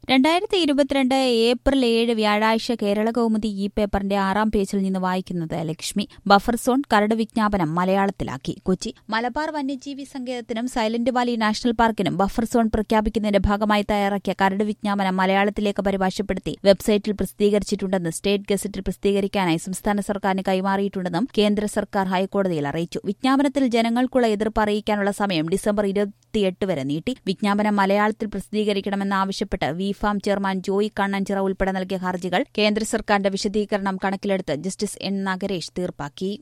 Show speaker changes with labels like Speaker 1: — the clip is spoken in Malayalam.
Speaker 1: രണ്ടായിരത്തി ഇരുപത്തിരണ്ട് ഏപ്രിൽ ഏഴ് വ്യാഴാഴ്ച കേരള കൗമുദി ഈ പേപ്പറിന്റെ ആറാം പേജിൽ നിന്ന് വായിക്കുന്നത് ലക്ഷ്മി ബഫർ സോൺ കരട് വിജ്ഞാപനം മലയാളത്തിലാക്കി കൊച്ചി മലബാർ വന്യജീവി സങ്കേതത്തിനും സൈലന്റ് വാലി നാഷണൽ പാർക്കിനും ബഫർ സോൺ പ്രഖ്യാപിക്കുന്നതിന്റെ ഭാഗമായി തയ്യാറാക്കിയ കരട് വിജ്ഞാപനം മലയാളത്തിലേക്ക് പരിഭാഷപ്പെടുത്തി വെബ്സൈറ്റിൽ പ്രസിദ്ധീകരിച്ചിട്ടുണ്ടെന്ന് സ്റ്റേറ്റ് ഗസറ്റിൽ പ്രസിദ്ധീകരിക്കാനായി സംസ്ഥാന സർക്കാരിന് കൈമാറിയിട്ടുണ്ടെന്നും കേന്ദ്ര സർക്കാർ ഹൈക്കോടതിയിൽ അറിയിച്ചു വിജ്ഞാപനത്തിൽ ജനങ്ങൾക്കുള്ള എതിർപ്പ് അറിയിക്കാനുള്ള സമയം ഡിസംബർ ഇരുപത്തിയെട്ട് വരെ നീട്ടി വിജ്ഞാപനം മലയാളത്തിൽ പ്രസിദ്ധീകരിക്കണമെന്നാവശ്യപ്പെട്ട് V farm chairman Joy Kannanchira ഉൾപ്പെടെ നൽകിയ ഹർജികൾ കേന്ദ്ര സർക്കാരിന്റെ വിശദീകരണം കണക്കിലെടുത്ത് ജസ്റ്റിസ് എൻ നഗരേഷ് തീർപ്പാക്കി